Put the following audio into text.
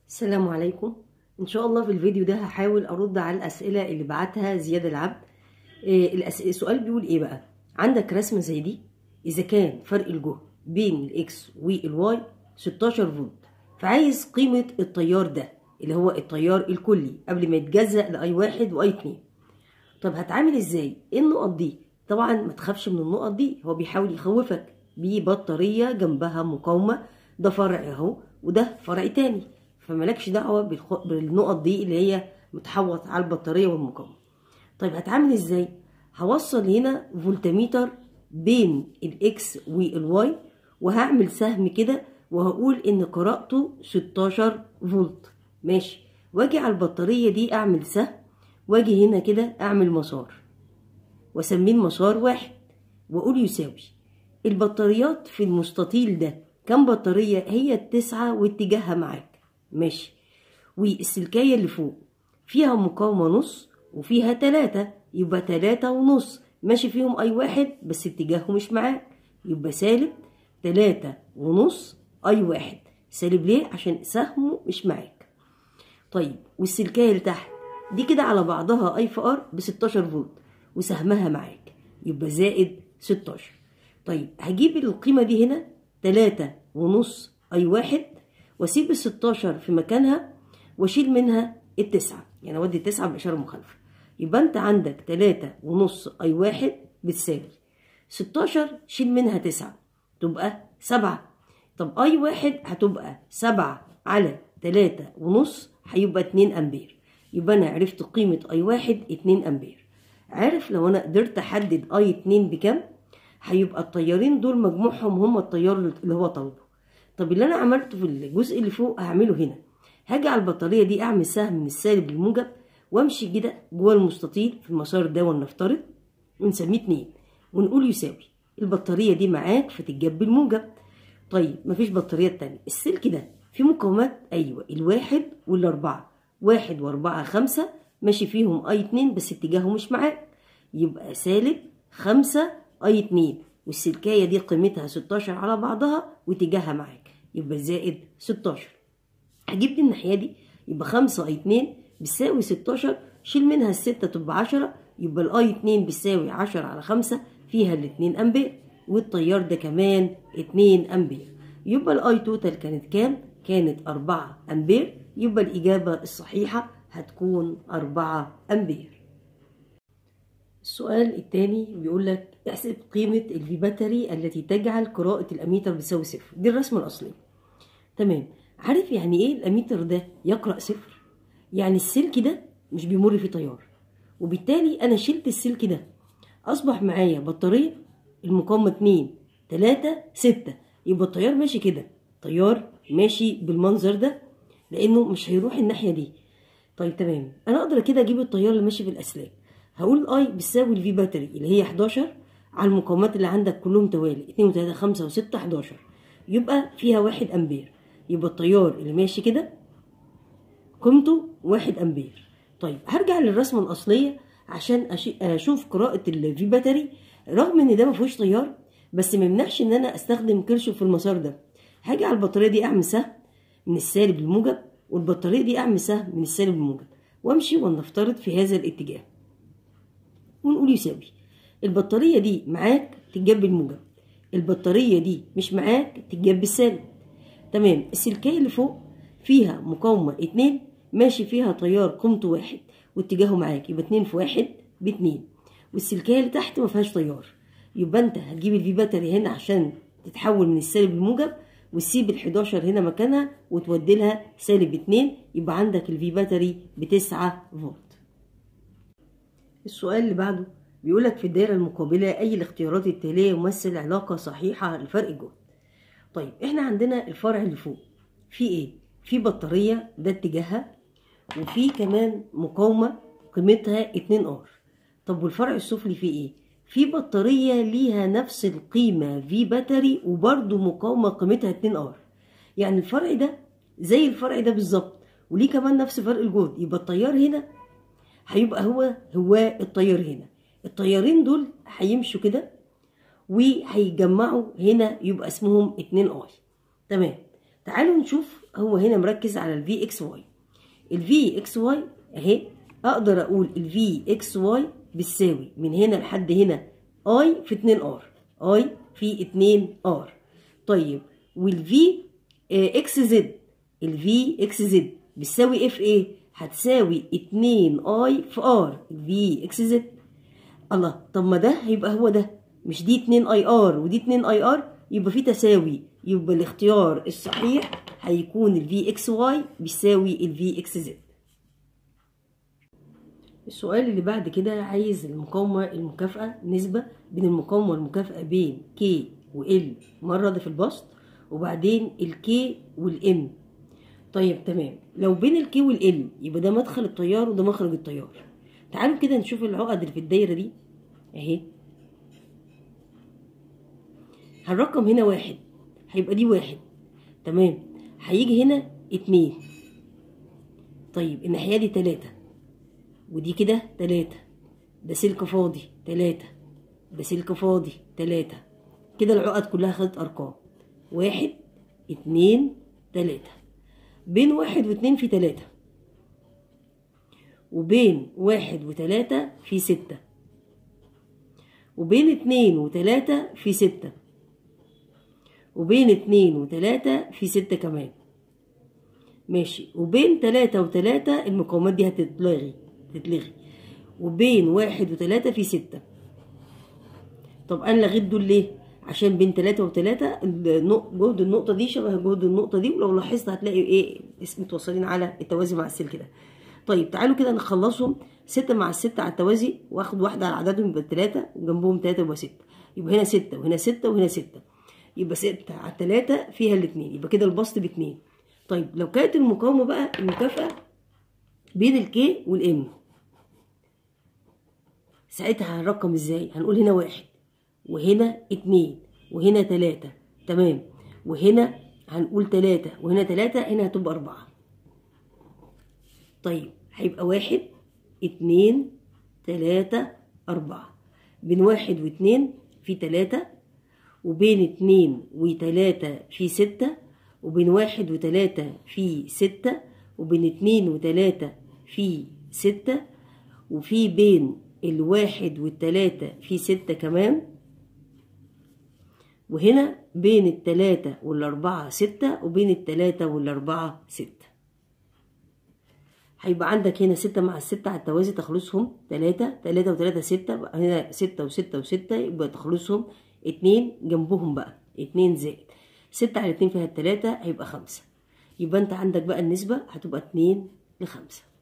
السلام عليكم ان شاء الله في الفيديو ده هحاول ارد على الاسئله اللي بعتها زياد العبد إيه الأس... السؤال بيقول ايه بقى عندك رسمه زي دي اذا كان فرق الجهد بين الاكس والواي 16 فولت فعايز قيمه التيار ده اللي هو التيار الكلي قبل ما يتجزأ لاي واحد واي اتنين طب هتعامل ازاي ايه النقط دي طبعا ما تخافش من النقط دي هو بيحاول يخوفك ببطاريه جنبها مقاومه ده فرع اهو وده فرع تاني فمالكش دعوه بالخ... بالنقط دي اللي هي متحوط على البطاريه والمقاومه طيب هتعامل ازاي هوصل هنا فولتميتر بين الاكس والواي وهعمل سهم كده وهقول ان قراءته 16 فولت ماشي واجي على البطاريه دي اعمل سهم واجي هنا كده اعمل مسار واسميه المسار واحد واقول يساوي البطاريات في المستطيل ده كم بطارية هي التسعة واتجاهها معاك ماشي والسلكاية اللي فوق فيها مقاومة نص وفيها تلاتة يبقى تلاتة ونص ماشي فيهم أي واحد بس اتجاهه مش معاك يبقى سالب تلاتة ونص أي واحد سالب ليه عشان سهمه مش معاك طيب والسلكاية اللي تحت دي كده على بعضها أي في ار ب 16 فولت وسهمها معاك يبقى زائد 16 طيب هجيب القيمة دي هنا تلاتة ونص أي واحد وأسيب الستاشر في مكانها وأشيل منها التسعة يعني أودي التسعة بإشارة مخالفة يبقى أنت عندك تلاتة ونص أي واحد بتساوي ستاشر شيل منها تسعة تبقى سبعة طب أي واحد هتبقى سبعة على تلاتة ونص هيبقى اتنين أمبير يبقى أنا عرفت قيمة أي واحد اتنين أمبير عارف لو أنا قدرت أحدد أي اتنين بكام هيبقى التيارين دول مجموعهم هم التيار اللي هو طالبه طب اللي انا عملته في الجزء اللي فوق هعمله هنا هاجي على البطاريه دي اعمل سهم من السالب للموجب وامشي كده جوه المستطيل في المسار ده ولنفترض ونسميه اتنين ونقول يساوي البطاريه دي معاك فتتجاب بالموجب طيب مفيش بطاريات تانية السلك ده فيه مقاومات ايوه الواحد والاربعه واحد واربعه خمسه ماشي فيهم اي اتنين بس اتجاهه مش معاك يبقى سالب خمسة اي اتنين والسلكايه دي قيمتها 16 على بعضها واتجاهها معاك يبقى زائد 16 هجيب دي الناحيه دي يبقى 5 اي 2 بتساوي 16 شيل منها الستة تبقى 10 يبقى الاي 2 بتساوي 10 على 5 فيها ال 2 امبير والتيار ده كمان 2 امبير يبقى الاي توتال كانت كام؟ كانت 4 امبير يبقى الاجابه الصحيحه هتكون 4 امبير السؤال الثاني بيقول لك احسب قيمة الفي باتري التي تجعل قراءة الأميتر بتساوي صفر دي الرسمة الأصلية تمام عارف يعني إيه الأميتر ده يقرأ صفر يعني السلك ده مش بيمر فيه تيار وبالتالي أنا شلت السلك ده أصبح معايا بطارية المقاومة اتنين تلاتة ستة يبقى التيار ماشي كده تيار ماشي بالمنظر ده لأنه مش هيروح الناحية دي طيب تمام أنا أقدر كده أجيب التيار اللي ماشي في الأسلاك هقول اي بتساوي الفي باتري اللي هي 11 على المقاومات اللي عندك كلهم توالي 2 و3 5 و6 11 يبقى فيها 1 امبير يبقى التيار اللي ماشي كده قيمته 1 امبير طيب هرجع للرسمه الاصليه عشان اشوف قراءه الفي باتري رغم ان ده ما فيهوش تيار بس ما يمنعش ان انا استخدم كيرشوف في المسار ده هاجي على البطاريه دي اعمل سهم من السالب للموجب والبطاريه دي اعمل سهم من السالب للموجب وامشي ولنفترض في هذا الاتجاه ونقول يساوي البطارية دي معاك تتجاب بالموجب البطارية دي مش معاك تتجاب بالسالب تمام السلكية اللي فوق فيها مقاومة اتنين ماشي فيها تيار قيمته واحد واتجاهه معاك يبقى اتنين في واحد باتنين والسلكية اللي تحت ما فيهاش تيار يبقى انت هتجيب الفي باتري هنا عشان تتحول من السالب للموجب وتسيب ال 11 هنا مكانها وتودي لها سالب اتنين يبقى عندك الفي باتري بتسعة فولت السؤال اللي بعده بيقولك في الدائرة المقابلة أي الاختيارات التالية يمثل علاقة صحيحة لفرق الجهد طيب احنا عندنا الفرع اللي فوق في ايه؟ في بطارية ده اتجاهها وفي كمان مقاومة قيمتها 2 ار طب والفرع السفلي فيه ايه؟ في بطارية ليها نفس القيمة في باتري وبرده مقاومة قيمتها 2 ار يعني الفرع ده زي الفرع ده بالظبط وليه كمان نفس فرق الجهد يبقى التيار هنا هيبقى هو هو التيار هنا التيارين دول هيمشوا كده وهيجمعوا هنا يبقى اسمهم 2 اي تمام تعالوا نشوف هو هنا مركز على الفي اكس واي الفي اكس واي اهي اقدر اقول الفي اكس واي بتساوي من هنا لحد هنا اي في 2 ار اي في 2 ار طيب والفي اكس زد الفي اكس زد بتساوي اف ايه هتساوي 2 اي في ار الفي اكس زد الله طب ما ده هيبقى هو ده مش دي 2 اي ار ودي 2 اي ار يبقى في تساوي يبقى الاختيار الصحيح هيكون الفي اكس واي بيساوي الفي اكس زد السؤال اللي بعد كده عايز المقاومة المكافأة نسبة بين المقاومة والمكافأة بين K و L مرة ده في البسط وبعدين ال K وال M طيب تمام لو بين ال K وال M يبقى ده مدخل التيار وده مخرج التيار تعالوا كده نشوف العقد اللي في الدايرة دي اهي هنرقم هنا واحد هيبقى دي واحد تمام هيجي هنا اتنين طيب الناحية دي تلاتة ودي كده تلاتة ده سلك فاضي تلاتة ده سلك فاضي تلاتة كده العقد كلها خدت أرقام واحد اتنين تلاتة بين واحد واتنين في تلاتة وبين واحد وتلاتة في ستة وبين اتنين وتلاتة في ستة وبين اتنين وتلاتة في ستة كمان ماشي وبين تلاتة وتلاتة المقاومات دي هتتلغي تتلغي وبين واحد وتلاتة في ستة طب انا لغيت دول ليه عشان بين تلاتة وتلاتة جهد النقطة دي شبه جهد النقطة دي ولو لاحظت هتلاقي ايه اسم متوصلين على التوازي مع السلك ده طيب تعالوا كده نخلصهم ستة مع الستة على التوازي واخد واحدة على عددهم يبقى تلاتة وجنبهم تلاتة يبقى ستة يبقى هنا ستة وهنا ستة وهنا ستة يبقى ستة على التلاتة فيها الاتنين يبقى كده البسط باتنين طيب لو كانت المقاومة بقى المكافأة بين الكي والام ساعتها هنرقم ازاي هنقول هنا واحد وهنا اتنين وهنا تلاتة تمام وهنا هنقول تلاتة وهنا تلاتة هنا هتبقى أربعة طيب هيبقى واحد اتنين تلاتة أربعة بين واحد واتنين في تلاتة وبين اتنين وتلاتة في ستة وبين واحد وتلاتة في ستة وبين اتنين وتلاتة في ستة وفي بين الواحد والتلاتة في ستة كمان وهنا بين التلاتة والأربعة ستة وبين التلاتة والأربعة ستة هيبقى عندك هنا ستة مع الستة على التوازي تخلصهم تلاتة تلاتة وتلاتة ستة هنا ستة وستة وستة يبقى تخلصهم اتنين جنبهم بقى اتنين زائد ستة على اتنين فيها التلاتة هيبقى خمسة يبقى انت عندك بقى النسبة هتبقى اتنين لخمسة